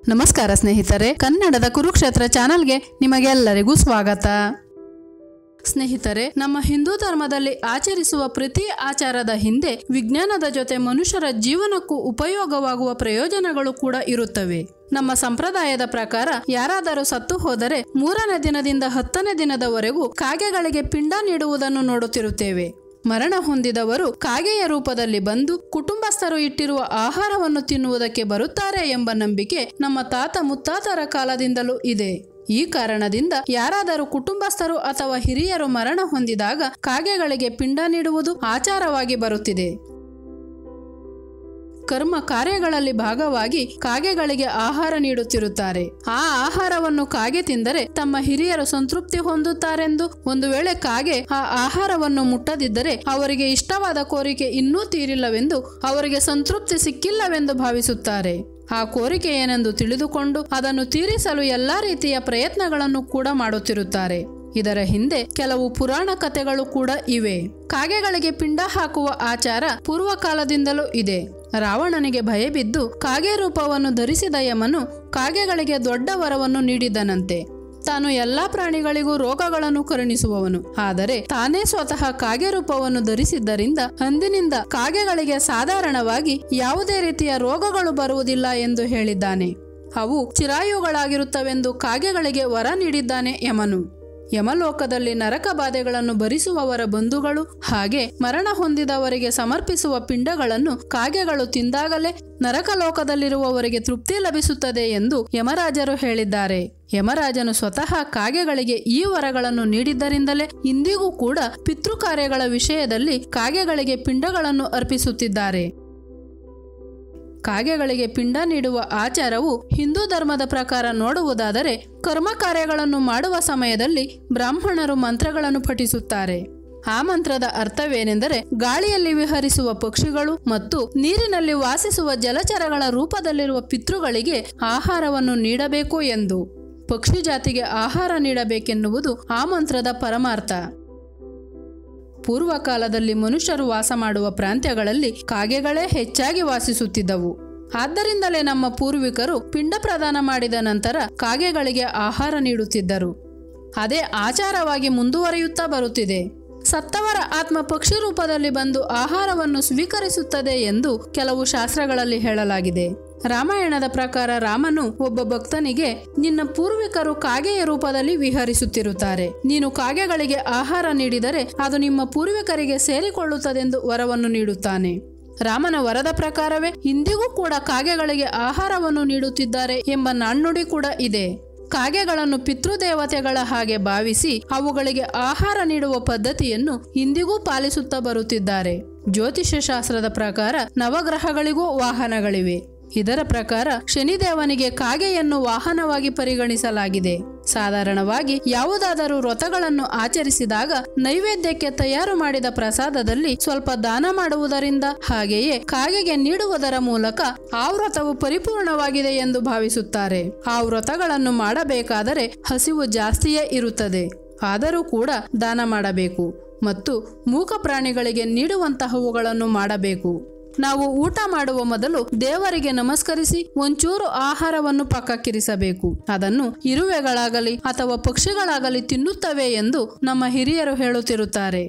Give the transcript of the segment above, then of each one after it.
ನಮಸ್ಕಾರ ಸ್ನೇಹಿತರೆ ಕನ್ನಡದ ಕುರುಕ್ಷೇತ್ರ ಚಾನಲ್ಗೆ ನಿಮಗೆಲ್ಲರಿಗೂ ಸ್ವಾಗತ ಸ್ನೇಹಿತರೆ ನಮ್ಮ ಹಿಂದೂ ಧರ್ಮದಲ್ಲಿ ಆಚರಿಸುವ ಪ್ರತಿ ಆಚಾರದ ಹಿಂದೆ ವಿಜ್ಞಾನದ ಜೊತೆ ಮನುಷ್ಯರ ಜೀವನಕ್ಕೂ ಉಪಯೋಗವಾಗುವ ಪ್ರಯೋಜನಗಳು ಕೂಡ ಇರುತ್ತವೆ ನಮ್ಮ ಸಂಪ್ರದಾಯದ ಪ್ರಕಾರ ಯಾರಾದರೂ ಸತ್ತು ಹೋದರೆ ಮೂರನೇ ದಿನದಿಂದ ಹತ್ತನೇ ದಿನದವರೆಗೂ ಕಾಗೆಗಳಿಗೆ ಪಿಂಡ ನೀಡುವುದನ್ನು ನೋಡುತ್ತಿರುತ್ತೇವೆ ಮರಣ ಹೊಂದಿದವರು ಕಾಗೆಯ ರೂಪದಲ್ಲಿ ಬಂದು ಕುಟುಂಬಸ್ಥರು ಇಟ್ಟಿರುವ ಆಹಾರವನ್ನು ತಿನ್ನುವುದಕ್ಕೆ ಬರುತ್ತಾರೆ ಎಂಬ ನಂಬಿಕೆ ನಮ್ಮ ತಾತ ಮುತ್ತಾತರ ಕಾಲದಿಂದಲೂ ಇದೆ ಈ ಕಾರಣದಿಂದ ಯಾರಾದರೂ ಕುಟುಂಬಸ್ಥರು ಅಥವಾ ಹಿರಿಯರು ಮರಣ ಹೊಂದಿದಾಗ ಕಾಗೆಗಳಿಗೆ ಪಿಂಡ ನೀಡುವುದು ಆಚಾರವಾಗಿ ಬರುತ್ತಿದೆ ಕರ್ಮ ಕಾರ್ಯಗಳಲ್ಲಿ ಭಾಗವಾಗಿ ಕಾಗೆಗಳಿಗೆ ಆಹಾರ ನೀಡುತ್ತಿರುತ್ತಾರೆ ಆ ಆಹಾರವನ್ನು ಕಾಗೆ ತಿಂದರೆ ತಮ್ಮ ಹಿರಿಯರು ಸಂತೃಪ್ತಿ ಹೊಂದುತ್ತಾರೆಂದು ಒಂದು ವೇಳೆ ಕಾಗೆ ಆ ಆಹಾರವನ್ನು ಮುಟ್ಟದಿದ್ದರೆ ಅವರಿಗೆ ಇಷ್ಟವಾದ ಕೋರಿಕೆ ಇನ್ನೂ ತೀರಿಲ್ಲವೆಂದು ಅವರಿಗೆ ಸಂತೃಪ್ತಿ ಸಿಕ್ಕಿಲ್ಲವೆಂದು ಭಾವಿಸುತ್ತಾರೆ ಆ ಕೋರಿಕೆ ಏನೆಂದು ತಿಳಿದುಕೊಂಡು ಅದನ್ನು ತೀರಿಸಲು ಎಲ್ಲಾ ರೀತಿಯ ಪ್ರಯತ್ನಗಳನ್ನು ಕೂಡ ಮಾಡುತ್ತಿರುತ್ತಾರೆ ಇದರ ಹಿಂದೆ ಕೆಲವು ಪುರಾಣ ಕಥೆಗಳು ಕೂಡ ಇವೆ ಕಾಗೆಗಳಿಗೆ ಪಿಂಡ ಹಾಕುವ ಆಚಾರ ಪೂರ್ವಕಾಲದಿಂದಲೂ ಇದೆ ರಾವಣನಿಗೆ ಭಯಬಿದ್ದು ಕಾಗೆ ರೂಪವನ್ನು ಧರಿಸಿದ ಯಮನು ಕಾಗೆಗಳಿಗೆ ದೊಡ್ಡ ವರವನ್ನು ನೀಡಿದ್ದನಂತೆ ತಾನು ಎಲ್ಲಾ ಪ್ರಾಣಿಗಳಿಗೂ ರೋಗಗಳನ್ನು ಕರುಣಿಸುವವನು ಆದರೆ ತಾನೇ ಸ್ವತಃ ಕಾಗೆ ರೂಪವನ್ನು ಧರಿಸಿದ್ದರಿಂದ ಅಂದಿನಿಂದ ಕಾಗೆಗಳಿಗೆ ಸಾಧಾರಣವಾಗಿ ಯಾವುದೇ ರೀತಿಯ ರೋಗಗಳು ಬರುವುದಿಲ್ಲ ಎಂದು ಹೇಳಿದ್ದಾನೆ ಅವು ಚಿರಾಯುಗಳಾಗಿರುತ್ತವೆಂದು ಕಾಗೆಗಳಿಗೆ ವರ ನೀಡಿದ್ದಾನೆ ಯಮನು ಯಮಲೋಕದಲ್ಲಿ ನರಕ ಬಾಧೆಗಳನ್ನು ಭರಿಸುವವರ ಬಂಧುಗಳು ಹಾಗೆ ಮರಣ ಹೊಂದಿದವರಿಗೆ ಸಮರ್ಪಿಸುವ ಪಿಂಡಗಳನ್ನು ಕಾಗೆಗಳು ತಿಂದಾಗಲೇ ನರಕಲೋಕದಲ್ಲಿರುವವರಿಗೆ ತೃಪ್ತಿ ಲಭಿಸುತ್ತದೆ ಎಂದು ಯಮರಾಜರು ಹೇಳಿದ್ದಾರೆ ಯಮರಾಜನು ಸ್ವತಃ ಕಾಗೆಗಳಿಗೆ ಈ ವರಗಳನ್ನು ನೀಡಿದ್ದರಿಂದಲೇ ಇಂದಿಗೂ ಕೂಡ ಪಿತೃ ಕಾರ್ಯಗಳ ವಿಷಯದಲ್ಲಿ ಕಾಗೆಗಳಿಗೆ ಪಿಂಡಗಳನ್ನು ಅರ್ಪಿಸುತ್ತಿದ್ದಾರೆ ಕಾಗೆಗಳಿಗೆ ಪಿಂಡ ನೀಡುವ ಆಚಾರವು ಹಿಂದೂ ಧರ್ಮದ ಪ್ರಕಾರ ನೋಡುವುದಾದರೆ ಕರ್ಮ ಕಾರ್ಯಗಳನ್ನು ಮಾಡುವ ಸಮಯದಲ್ಲಿ ಬ್ರಾಹ್ಮಣರು ಮಂತ್ರಗಳನ್ನು ಪಠಿಸುತ್ತಾರೆ ಆ ಮಂತ್ರದ ಅರ್ಥವೇನೆಂದರೆ ಗಾಳಿಯಲ್ಲಿ ವಿಹರಿಸುವ ಪಕ್ಷಿಗಳು ಮತ್ತು ನೀರಿನಲ್ಲಿ ವಾಸಿಸುವ ಜಲಚರಗಳ ರೂಪದಲ್ಲಿರುವ ಪಿತೃಗಳಿಗೆ ಆಹಾರವನ್ನು ನೀಡಬೇಕು ಎಂದು ಪಕ್ಷಿ ಜಾತಿಗೆ ಆಹಾರ ನೀಡಬೇಕೆನ್ನುವುದು ಆ ಮಂತ್ರದ ಪರಮಾರ್ಥ ಪೂರ್ವಕಾಲದಲ್ಲಿ ಮನುಷ್ಯರು ವಾಸ ಮಾಡುವ ಪ್ರಾಂತ್ಯಗಳಲ್ಲಿ ಕಾಗೆಗಳೇ ಹೆಚ್ಚಾಗಿ ವಾಸಿಸುತ್ತಿದ್ದವು ಆದ್ದರಿಂದಲೇ ನಮ್ಮ ಪೂರ್ವಿಕರು ಪಿಂಡ ಪ್ರದಾನ ಮಾಡಿದ ನಂತರ ಕಾಗೆಗಳಿಗೆ ಆಹಾರ ನೀಡುತ್ತಿದ್ದರು ಅದೇ ಆಚಾರವಾಗಿ ಮುಂದುವರಿಯುತ್ತಾ ಬರುತ್ತಿದೆ ಸತ್ತವರ ಆತ್ಮ ಪಕ್ಷಿ ರೂಪದಲ್ಲಿ ಬಂದು ಆಹಾರವನ್ನು ಸ್ವೀಕರಿಸುತ್ತದೆ ಎಂದು ಕೆಲವು ಶಾಸ್ತ್ರಗಳಲ್ಲಿ ಹೇಳಲಾಗಿದೆ ರಾಮಾಯಣದ ಪ್ರಕಾರ ರಾಮನು ಒಬ್ಬ ಭಕ್ತನಿಗೆ ನಿನ್ನ ಪೂರ್ವಿಕರು ಕಾಗೆಯ ರೂಪದಲ್ಲಿ ವಿಹರಿಸುತ್ತಿರುತ್ತಾರೆ ನೀನು ಕಾಗೆಗಳಿಗೆ ಆಹಾರ ನೀಡಿದರೆ ಅದು ನಿಮ್ಮ ಪೂರ್ವಿಕರಿಗೆ ಸೇರಿಕೊಳ್ಳುತ್ತದೆಂದು ವರವನ್ನು ನೀಡುತ್ತಾನೆ ರಾಮನ ವರದ ಪ್ರಕಾರವೇ ಇಂದಿಗೂ ಕೂಡ ಕಾಗೆಗಳಿಗೆ ಆಹಾರವನ್ನು ನೀಡುತ್ತಿದ್ದಾರೆ ಎಂಬ ನಾಣ್ಣುಡಿ ಕೂಡ ಇದೆ ಕಾಗೆಗಳನ್ನು ಪಿತೃದೇವತೆಗಳ ಹಾಗೆ ಭಾವಿಸಿ ಅವುಗಳಿಗೆ ಆಹಾರ ನೀಡುವ ಪದ್ಧತಿಯನ್ನು ಇಂದಿಗೂ ಪಾಲಿಸುತ್ತಾ ಬರುತ್ತಿದ್ದಾರೆ ಜ್ಯೋತಿಷ್ಯ ಶಾಸ್ತ್ರದ ಪ್ರಕಾರ ನವಗ್ರಹಗಳಿಗೂ ವಾಹನಗಳಿವೆ ಇದರ ಪ್ರಕಾರ ಶನಿದೇವನಿಗೆ ಕಾಗೆಯನ್ನು ವಾಹನವಾಗಿ ಪರಿಗಣಿಸಲಾಗಿದೆ ಸಾಧಾರಣವಾಗಿ ಯಾವುದಾದರೂ ವ್ರತಗಳನ್ನು ಆಚರಿಸಿದಾಗ ನೈವೇದ್ಯಕ್ಕೆ ತಯಾರು ಮಾಡಿದ ಪ್ರಸಾದದಲ್ಲಿ ಸ್ವಲ್ಪ ದಾನ ಮಾಡುವುದರಿಂದ ಹಾಗೆಯೇ ಕಾಗೆಗೆ ನೀಡುವುದರ ಮೂಲಕ ಆ ವ್ರತವು ಪರಿಪೂರ್ಣವಾಗಿದೆ ಎಂದು ಭಾವಿಸುತ್ತಾರೆ ಆ ವ್ರತಗಳನ್ನು ಮಾಡಬೇಕಾದರೆ ಹಸಿವು ಜಾಸ್ತಿಯೇ ಇರುತ್ತದೆ ಆದರೂ ಕೂಡ ದಾನ ಮಾಡಬೇಕು ಮತ್ತು ಮೂಕ ಪ್ರಾಣಿಗಳಿಗೆ ನೀಡುವಂತಹವುಗಳನ್ನು ಮಾಡಬೇಕು ನಾವು ಊಟ ಮಾಡುವ ಮೊದಲು ದೇವರಿಗೆ ನಮಸ್ಕರಿಸಿ ಒಂಚೂರು ಆಹಾರವನ್ನು ಪಕ್ಕಕ್ಕಿರಿಸಬೇಕು ಅದನ್ನು ಇರುವೆಗಳಾಗಲಿ ಅಥವಾ ಪಕ್ಷಿಗಳಾಗಲಿ ತಿನ್ನುತ್ತವೆ ಎಂದು ನಮ್ಮ ಹಿರಿಯರು ಹೇಳುತ್ತಿರುತ್ತಾರೆ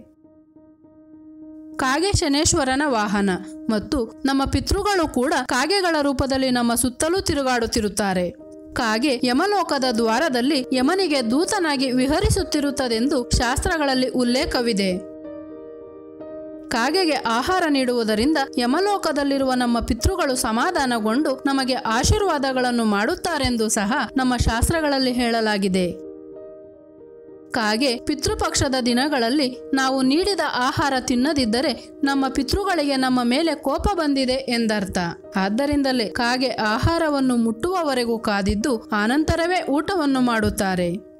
ಕಾಗೆ ಶನೇಶ್ವರನ ವಾಹನ ಮತ್ತು ನಮ್ಮ ಪಿತೃಗಳು ಕೂಡ ಕಾಗೆಗಳ ರೂಪದಲ್ಲಿ ನಮ್ಮ ಸುತ್ತಲೂ ತಿರುಗಾಡುತ್ತಿರುತ್ತಾರೆ ಕಾಗೆ ಯಮಲೋಕದ ದ್ವಾರದಲ್ಲಿ ಯಮನಿಗೆ ದೂತನಾಗಿ ವಿಹರಿಸುತ್ತಿರುತ್ತದೆಂದು ಶಾಸ್ತ್ರಗಳಲ್ಲಿ ಉಲ್ಲೇಖವಿದೆ ಕಾಗೆಗೆ ಆಹಾರ ನೀಡುವುದರಿಂದ ಯಮಲೋಕದಲ್ಲಿರುವ ನಮ್ಮ ಪಿತೃಗಳು ಸಮಾಧಾನಗೊಂಡು ನಮಗೆ ಆಶೀರ್ವಾದಗಳನ್ನು ಮಾಡುತ್ತಾರೆಂದು ಸಹ ನಮ್ಮ ಶಾಸ್ತ್ರಗಳಲ್ಲಿ ಹೇಳಲಾಗಿದೆ ಕಾಗೆ ಪಿತೃಪಕ್ಷದ ದಿನಗಳಲ್ಲಿ ನಾವು ನೀಡಿದ ಆಹಾರ ತಿನ್ನದಿದ್ದರೆ ನಮ್ಮ ಪಿತೃಗಳಿಗೆ ನಮ್ಮ ಮೇಲೆ ಕೋಪ ಬಂದಿದೆ ಎಂದರ್ಥ ಆದ್ದರಿಂದಲೇ ಕಾಗೆ ಆಹಾರವನ್ನು ಮುಟ್ಟುವವರೆಗೂ ಕಾದಿದ್ದು ಆನಂತರವೇ ಊಟವನ್ನು ಮಾಡುತ್ತಾರೆ